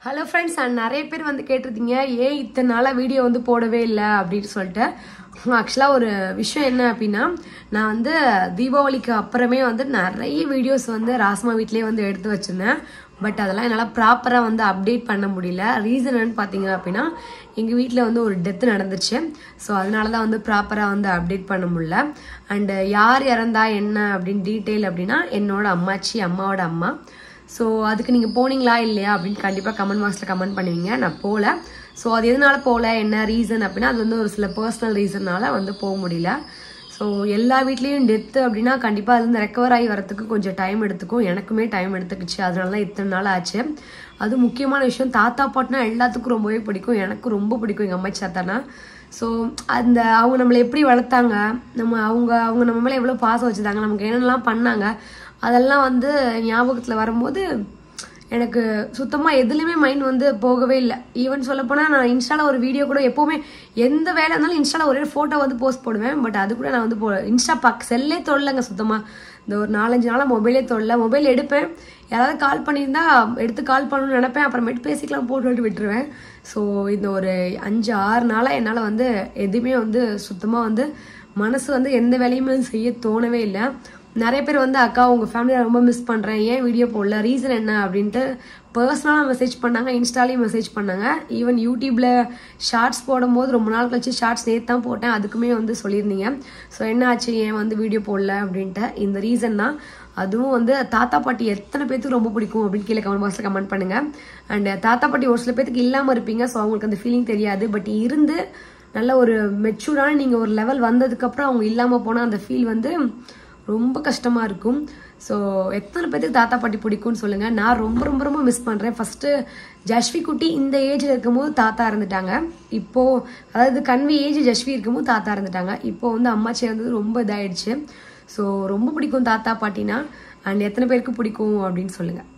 hello friends and நிறைய பேர் வந்து கேட்டிருந்தீங்க ஏன் இத்தனை நாளாக வீடியோ வந்து போடவே இல்லை அப்படின்னு சொல்லிட்டு ஆக்சுவலாக ஒரு விஷயம் என்ன அப்படின்னா நான் வந்து தீபாவளிக்கு அப்புறமே வந்து நிறைய வீடியோஸ் வந்து ராஸ்மா வீட்லேயே வந்து எடுத்து வச்சிருந்தேன் பட் அதெல்லாம் என்னால் ப்ராப்பராக வந்து அப்டேட் பண்ண முடியல ரீசன் என்னன்னு பார்த்தீங்க அப்படின்னா எங்கள் வீட்டில் வந்து ஒரு டெத்து நடந்துச்சு ஸோ அதனால தான் வந்து ப்ராப்பராக வந்து அப்டேட் பண்ண முடியல அண்டு யார் இறந்தா என்ன அப்படின்னு டீட்டெயில் அப்படின்னா என்னோட அம்மாச்சி அம்மாவோட அம்மா ஸோ அதுக்கு நீங்கள் போனீங்களா இல்லையா அப்படின்னு கண்டிப்பாக கமெண்ட் பாக்ஸில் கமெண்ட் பண்ணுவீங்க நான் போகல ஸோ அது எதனால போகல என்ன ரீசன் அப்படின்னா அது வந்து ஒரு சில பர்சனல் ரீசன்னால வந்து போக முடியல ஸோ எல்லா வீட்லேயும் டெத்து அப்படின்னா கண்டிப்பாக அது வந்து ரெக்கவர் ஆகி வரத்துக்கு கொஞ்சம் டைம் எடுத்துக்கும் எனக்குமே டைம் எடுத்துக்கிச்சு அதனால தான் இத்தனை நாள் ஆச்சு அது முக்கியமான விஷயம் தாத்தா பாட்டுனா எல்லாத்துக்கும் ரொம்பவே பிடிக்கும் எனக்கு ரொம்ப பிடிக்கும் எங்கள் அம்மாச்சி தாத்தானா ஸோ அந்த அவங்க நம்மளை எப்படி வளர்த்தாங்க நம்ம அவங்க அவங்க நம்ம மேலே எவ்வளோ பாசம் வச்சுருந்தாங்க நமக்கு என்னென்னலாம் பண்ணாங்க அதெல்லாம் வந்து ஞாபகத்தில் வரும்போது எனக்கு சுத்தமாக எதுலேயுமே மைண்ட் வந்து போகவே இல்லை ஈவன் சொல்லப்போனால் நான் இன்ஸ்டாவில் ஒரு வீடியோ கூட எப்போவுமே எந்த வேலை இருந்தாலும் இன்ஸ்டாவில் ஒரே ஃபோட்டோ வந்து போஸ்ட் போடுவேன் பட் அது கூட நான் வந்து போ இன்ஸ்டா பக் செல்லே தொடலைங்க சுத்தமாக இந்த ஒரு நாலஞ்சு நாளாக மொபைலே தொடல மொபைல் எடுப்பேன் யாராவது கால் பண்ணியிருந்தா எடுத்து கால் பண்ணணும்னு நினைப்பேன் அப்புறமேட்டு பேசிக்கலாம் போட்டு விட்டுருவேன் ஸோ இந்த ஒரு அஞ்சு ஆறு நாளாக என்னால் வந்து எதுவுமே வந்து சுத்தமாக வந்து மனசு வந்து எந்த வேலையுமே செய்ய தோணவே இல்லை நிறைய பேர் வந்து அக்கா உங்கள் ஃபேமிலியை ரொம்ப மிஸ் பண்ணுறேன் ஏன் வீடியோ போடல ரீசன் என்ன அப்படின்ட்டு பர்சனலாக மெசேஜ் பண்ணாங்க இன்ஸ்டாலையும் மெசேஜ் பண்ணாங்க ஈவன் யூடியூப்பில் ஷார்ட்ஸ் போடும்போது ரொம்ப நாள் கழிச்சு ஷார்ட்ஸ் நேற்று தான் போட்டேன் அதுக்குமே வந்து சொல்லியிருந்தீங்க ஸோ என்ன ஆச்சு ஏன் வந்து வீடியோ போடல அப்படின்ட்டு இந்த ரீசன் தான் அதுவும் வந்து தாத்தா பாட்டி எத்தனை பேத்துக்கு ரொம்ப பிடிக்கும் அப்படின்னு கீழே கமெண்ட் பாக்ஸில் கமெண்ட் பண்ணுங்க அண்ட் தாத்தா பாட்டி ஒரு சில பேத்துக்கு இல்லாமல் இருப்பீங்க ஸோ அவங்களுக்கு அந்த ஃபீலிங் தெரியாது பட் இருந்து நல்ல ஒரு மெச்சூர்டான நீங்கள் ஒரு லெவல் வந்ததுக்கப்புறம் அவங்க இல்லாமல் போனால் அந்த ஃபீல் வந்து ரொம்ப கஷ்டமாக இருக்கும் ஸோ எத்தனை பேருக்கு தாத்தா பாட்டி பிடிக்கும்னு சொல்லுங்கள் நான் ரொம்ப ரொம்ப ரொம்ப மிஸ் பண்ணுறேன் ஃபஸ்ட்டு ஜஷ்வி குட்டி இந்த ஏஜில் இருக்கும்போது தாத்தா இருந்துட்டாங்க இப்போது அதாவது கன்வி ஏஜ் ஜஷ்வி இருக்கும்போது தாத்தா இருந்துட்டாங்க இப்போ வந்து அம்மாச்சி இருந்தது ரொம்ப இதாயிடுச்சு ஸோ ரொம்ப பிடிக்கும் தாத்தா பாட்டினா அண்ட் எத்தனை பேருக்கு பிடிக்கும் அப்படின்னு சொல்லுங்கள்